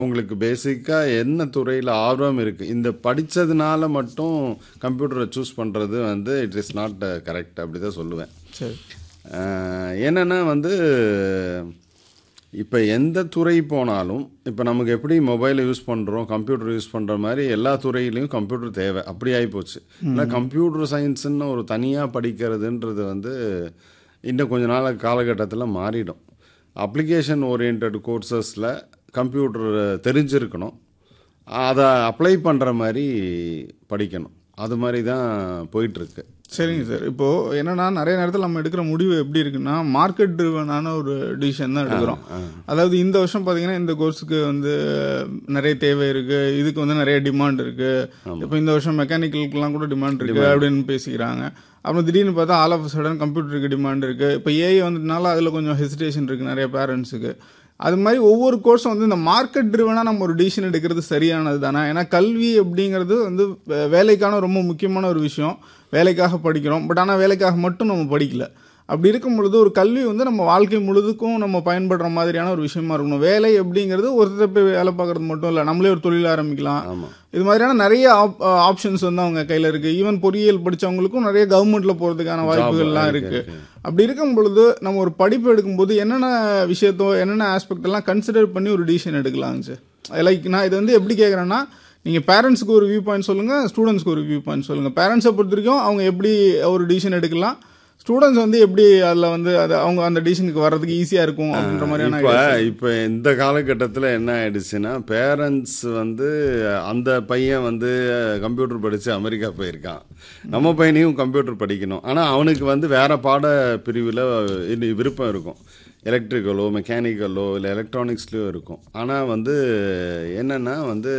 உங்களுக்கு பேசிக்காக என்ன துறையில் ஆர்வம் இருக்குது இந்த படித்ததுனால மட்டும் கம்ப்யூட்டரை சூஸ் பண்ணுறது வந்து இட் இஸ் நாட் கரெக்ட் அப்படி தான் சொல்லுவேன் சரி அஹ், என்னன்னா வந்து இப்போ எந்த துறை போனாலும் இப்போ நமக்கு எப்படி மொபைலை யூஸ் பண்ணுறோம் கம்ப்யூட்டர் யூஸ் பண்ணுற மாதிரி எல்லா துறையிலையும் கம்ப்யூட்டர் தேவை அப்படி ஆகிப்போச்சு இல்லை கம்ப்யூட்டர் சயின்ஸுன்னு ஒரு தனியாக படிக்கிறதுன்றது வந்து இன்னும் கொஞ்ச நாள் காலகட்டத்தில் மாறிடும் அப்ளிகேஷன் ஓரியன்ட் கோர்சஸில் கம்ப்யூட்டர் தெரிஞ்சிருக்கணும் அதை அப்ளை பண்ணுற மாதிரி படிக்கணும் அது மாதிரி தான் போயிட்டுருக்கு சரிங்க சார் இப்போ என்னன்னா நிறைய நேரத்தில் நம்ம எடுக்கிற முடிவு எப்படி இருக்குன்னா மார்க்கெட் ட்ரிவனான ஒரு டிசிஷன் தான் எடுக்கிறோம் அதாவது இந்த வருஷம் பார்த்தீங்கன்னா இந்த கோர்ஸுக்கு வந்து நிறைய தேவை இருக்கு இதுக்கு வந்து நிறைய டிமாண்ட் இருக்கு இப்போ இந்த வருஷம் மெக்கானிக்கலுக்குலாம் கூட டிமாண்ட் இருக்கு அப்படின்னு பேசிக்கிறாங்க அப்புறம் திடீர்னு பார்த்தா ஆல் ஆஃப் சடன் கம்ப்யூட்டருக்கு டிமாண்ட் இருக்கு இப்போ ஏஐ வந்ததுனால அதில் கொஞ்சம் ஹெசிடேஷன் இருக்கு நிறைய பேரண்ட்ஸுக்கு அது மாதிரி ஒவ்வொரு கோர்ஸும் வந்து இந்த மார்க்கெட் ட்ரிவனாக நம்ம ஒரு டிசிஷன் எடுக்கிறது சரியானது தானே ஏன்னா கல்வி அப்படிங்கிறது வந்து வே- வேலைக்கான ரொம்ப முக்கியமான ஒரு விஷயம் வேலைக்காக படிக்கிறோம் பட் ஆனால் வேலைக்காக மட்டும் நம்ம படிக்கல அப்படி இருக்கும் பொழுது ஒரு கல்வி வந்து நம்ம வாழ்க்கை முழுதுக்கும் நம்ம பயன்படுற மாதிரியான ஒரு விஷயமா இருக்கணும் வேலை அப்படிங்கிறது ஒருத்தர் போய் வேலை பார்க்கறது மட்டும் இல்லை நம்மளே ஒரு தொழில் ஆரம்பிக்கலாம் ஆமாம் இது மாதிரியான நிறைய ஆப்ஷன்ஸ் வந்து அவங்க கையில் இருக்கு ஈவன் பொறியியல் படிச்சவங்களுக்கும் நிறைய கவர்மெண்ட்ல போறதுக்கான வாய்ப்புகள்லாம் இருக்கு, இருக்கு அப்படி இருக்கும் பொழுது நம்ம ஒரு படிப்பு எடுக்கும்போது என்னென்ன விஷயத்தோ என்னென்ன ஆஸ்பெக்ட் எல்லாம் கன்சிடர் பண்ணி ஒரு டிசிஷன் எடுக்கலாங்க சார் லைக் நான் இது வந்து எப்படி கேட்குறேன்னா நீங்கள் பேரண்ட்ஸ்க்கு ஒரு வியூ பாயிண்ட் சொல்லுங்கள் ஸ்டூடெண்ட்ஸ்க்கு ஒரு வியூ பாயிண்ட் சொல்லுங்கள் பேரண்ட்ஸை பொறுத்த வரைக்கும் அவங்க எப்படி ஒரு டிசிஷன் எடுக்கலாம் ஸ்டூடெண்ட்ஸ் வந்து எப்படி அதில் வந்து அது அவங்க அந்த டிசிஷனுக்கு வர்றதுக்கு ஈஸியாக இருக்கும் அப்படின்ற மாதிரியான இப்போ ideas. இப்போ இந்த காலகட்டத்தில் என்ன ஆயிடுச்சுன்னா பேரண்ட்ஸ் வந்து அந்த பையன் வந்து கம்ப்யூட்டர் படித்து அமெரிக்கா போயிருக்கான் நம்ம பையனையும் கம்ப்யூட்டர் படிக்கணும் ஆனால் அவனுக்கு வந்து வேற பாட பிரிவில் விருப்பம் இருக்கும் எலக்ட்ரிக்கலோ மெக்கானிக்கலோ இல்லை எலக்ட்ரானிக்ஸ்லையோ இருக்கும் ஆனால் வந்து என்னென்னா வந்து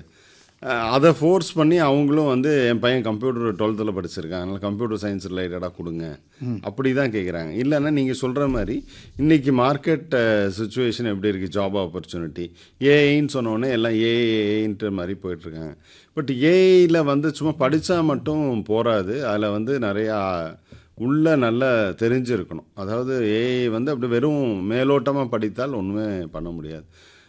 அஹ், அதை ஃபோர்ஸ் பண்ணி அவங்களும் வந்து என் பையன் கம்ப்யூட்டர் டுவெல்த்தில் படிச்சிருக்கான் அதனால் கம்ப்யூட்டர் சயின்ஸ் ரிலேட்டடாக கொடுங்க அப்படி தான் கேட்குறாங்க இல்லைன்னா நீங்கள் சொல்கிற மாதிரி இன்றைக்கி மார்க்கெட் சுச்சுவேஷன் எப்படி இருக்குது ஜாப் ஆப்பர்ச்சுனிட்டி ஏஐன்னு சொன்னோடனே எல்லாம் ஏஐன்ற மாதிரி போயிட்டுருக்காங்க பட் ஏஐயில் வந்து சும்மா படித்தா மட்டும் போராது அதில் வந்து நிறையா உள்ள நல்லா தெரிஞ்சிருக்கணும் அதாவது ஏஐ வந்து அப்படி வெறும் மேலோட்டமாக படித்தால் ஒன்றுமே பண்ண முடியாது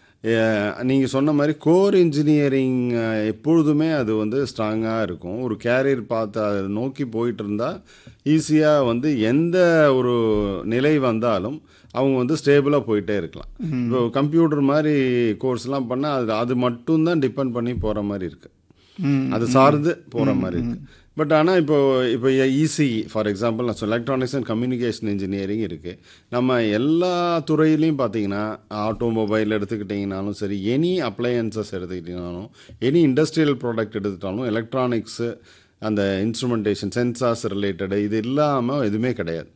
நீங்கள் சொன்ன மாதிரி கோர் இன்ஜினியரிங் எப்பொழுதுமே அது வந்து ஸ்ட்ராங்காக இருக்கும் ஒரு கேரியர் பார்த்து அதை நோக்கி போயிட்டு இருந்தால் ஈஸியாக வந்து எந்த ஒரு நிலை வந்தாலும் அவங்க வந்து ஸ்டேபிளாக போயிட்டே இருக்கலாம் இப்போ கம்ப்யூட்டர் மாதிரி கோர்ஸ்லாம் பண்ணால் அது அது மட்டும்தான் டிபெண்ட் பண்ணி போகிற மாதிரி இருக்குது ம் அது சார்ந்து போகிற மாதிரி இருக்கு பட் ஆனால் இப்போ இப்போ இசிஇ ஃபார் எக்ஸாம்பிள் நான் சொல்ல எலக்ட்ரானிக்ஸ் அண்ட் கம்யூனிகேஷன் இன்ஜினியரிங் இருக்குது நம்ம எல்லா துறையிலையும் பார்த்தீங்கன்னா ஆட்டோமொபைல் எடுத்துக்கிட்டிங்கனாலும் சரி எனி அப்ளையன்சஸ் எடுத்துக்கிட்டிங்கனாலும் எனி இண்டஸ்ட்ரியல் ப்ராடக்ட் எடுத்துட்டாலும் எலக்ட்ரானிக்ஸு அந்த இன்ஸ்ட்ருமெண்டேஷன் சென்சார்ஸ் ரிலேட்டடு இது இல்லாமல் எதுவுமே கிடையாது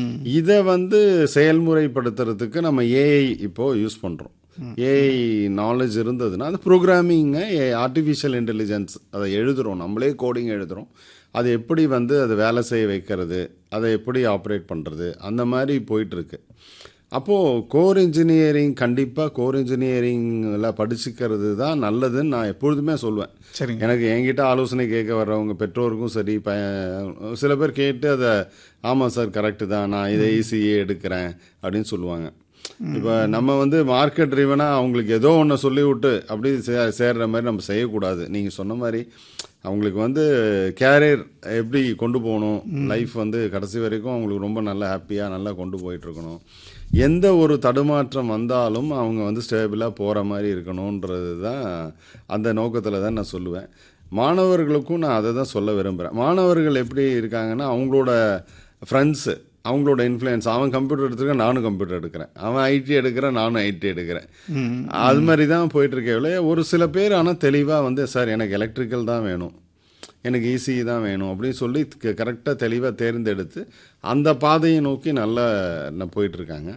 இதை வந்து செயல்முறைப்படுத்துறதுக்கு நம்ம ஏஐ இப்போது யூஸ் பண்ணுறோம் ஏஐ நாலேஜ் இருந்ததுன்னா அது ப்ரோக்ராமிங்கை ஆர்டிஃபிஷியல் இன்டெலிஜென்ஸ் அதை எழுதுகிறோம் நம்மளே கோடிங் எழுதுகிறோம் அது எப்படி வந்து அதை வேலை செய்ய வைக்கிறது அதை எப்படி ஆப்ரேட் பண்ணுறது அந்த மாதிரி போயிட்டுருக்கு அப்போது கோர் இன்ஜினியரிங் கண்டிப்பாக கோர் இன்ஜினியரிங்கில் படிச்சுக்கிறது தான் நல்லதுன்னு நான் எப்பொழுதுமே சொல்லுவேன் சரிங்க எனக்கு என்கிட்ட ஆலோசனை கேட்க வர்றவங்க பெற்றோருக்கும் சரி ப சில பேர் கேட்டு அதை ஆமாம் சார் கரெக்டு தான் நான் இதை ஈஸியே எடுக்கிறேன் அப்படின்னு சொல்லுவாங்க இப்போ நம்ம வந்து மார்க்கெட் ட்ரிவனாக அவங்களுக்கு ஏதோ ஒன்று சொல்லி விட்டு அப்படி சே சேர்ற மாதிரி நம்ம செய்யக்கூடாது நீங்கள் சொன்ன மாதிரி அவங்களுக்கு வந்து கேரியர் எப்படி கொண்டு போகணும் லைஃப் வந்து கடைசி வரைக்கும் அவங்களுக்கு ரொம்ப நல்லா ஹாப்பியாக நல்லா கொண்டு போயிட்டுருக்கணும் எந்த ஒரு தடுமாற்றம் வந்தாலும் அவங்க வந்து ஸ்டேபிளாக போகிற மாதிரி இருக்கணுன்றது தான் அந்த நோக்கத்தில் தான் நான் சொல்லுவேன் மாணவர்களுக்கும் நான் அதை தான் சொல்ல விரும்புகிறேன் மாணவர்கள் எப்படி இருக்காங்கன்னா அவங்களோட ஃப்ரெண்ட்ஸு அவங்களோட இன்ஃப்ளூயன்ஸ் அவன் கம்ப்யூட்டர் எடுத்துருக்கேன் நானும் கம்ப்யூட்டர் எடுக்கிறேன் அவன் ஐடி எடுக்கிறேன் நானும் ஐடி எடுக்கிறேன் அது மாதிரி தான் போயிட்டுருக்கே ஒரு சில பேர் ஆனால் தெளிவாக வந்து சார் எனக்கு எலக்ட்ரிக்கல் தான் வேணும் எனக்கு ஈஸி தான் வேணும் அப்படின்னு சொல்லி கரெக்டாக தெளிவாக தேர்ந்தெடுத்து அந்த பாதையை நோக்கி நல்லா ந- போயிட்டுருக்காங்க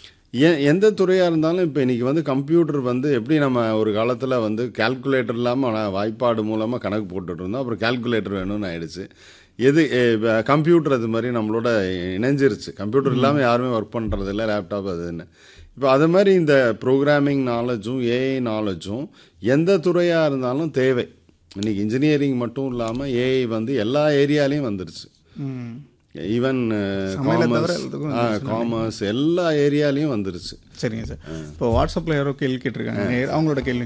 ஏ எந்த துறையாக இருந்தாலும் இப்போ இன்றைக்கி வந்து கம்ப்யூட்டர் வந்து எப்படி நம்ம ஒரு காலத்தில் வந்து கால்குலேட்டர் இல்லாமல் ஆனால் வாய்ப்பாடு மூலமாக கணக்கு போட்டுட்டு இருந்தோம் அப்புறம் கால்குலேட்டர் வேணும்னு ஆயிடுச்சு எது கம்ப்யூட்டர் அது மாதிரி நம்மளோட இணைஞ்சிருச்சு கம்ப்யூட்டர் இல்லாமல் யாருமே ஒர்க் பண்ணுறது இல்லை லேப்டாப் அதுன்னு இப்போ அது மாதிரி இந்த ப்ரோக்ராமிங் நாலேஜும் ஏஐ நாலேஜும் எந்த துறையாக இருந்தாலும் தேவை இன்னைக்கு இன்ஜினியரிங் மட்டும் இல்லாமல் ஏஐ வந்து எல்லா ஏரியாலையும் வந்துருச்சு ம் ஈவன் சமையலை தவிர காமர்ஸ் எல்லாத்துக்கும் காமர்ஸ் எல்லா ஏரியாலையும் வந்துருச்சு சரிங்க சார் இப்போ வாட்ஸ்அப்பில் யாரோ கேள்வி கேட்டிருக்காங்க அவங்களோட கேள்வி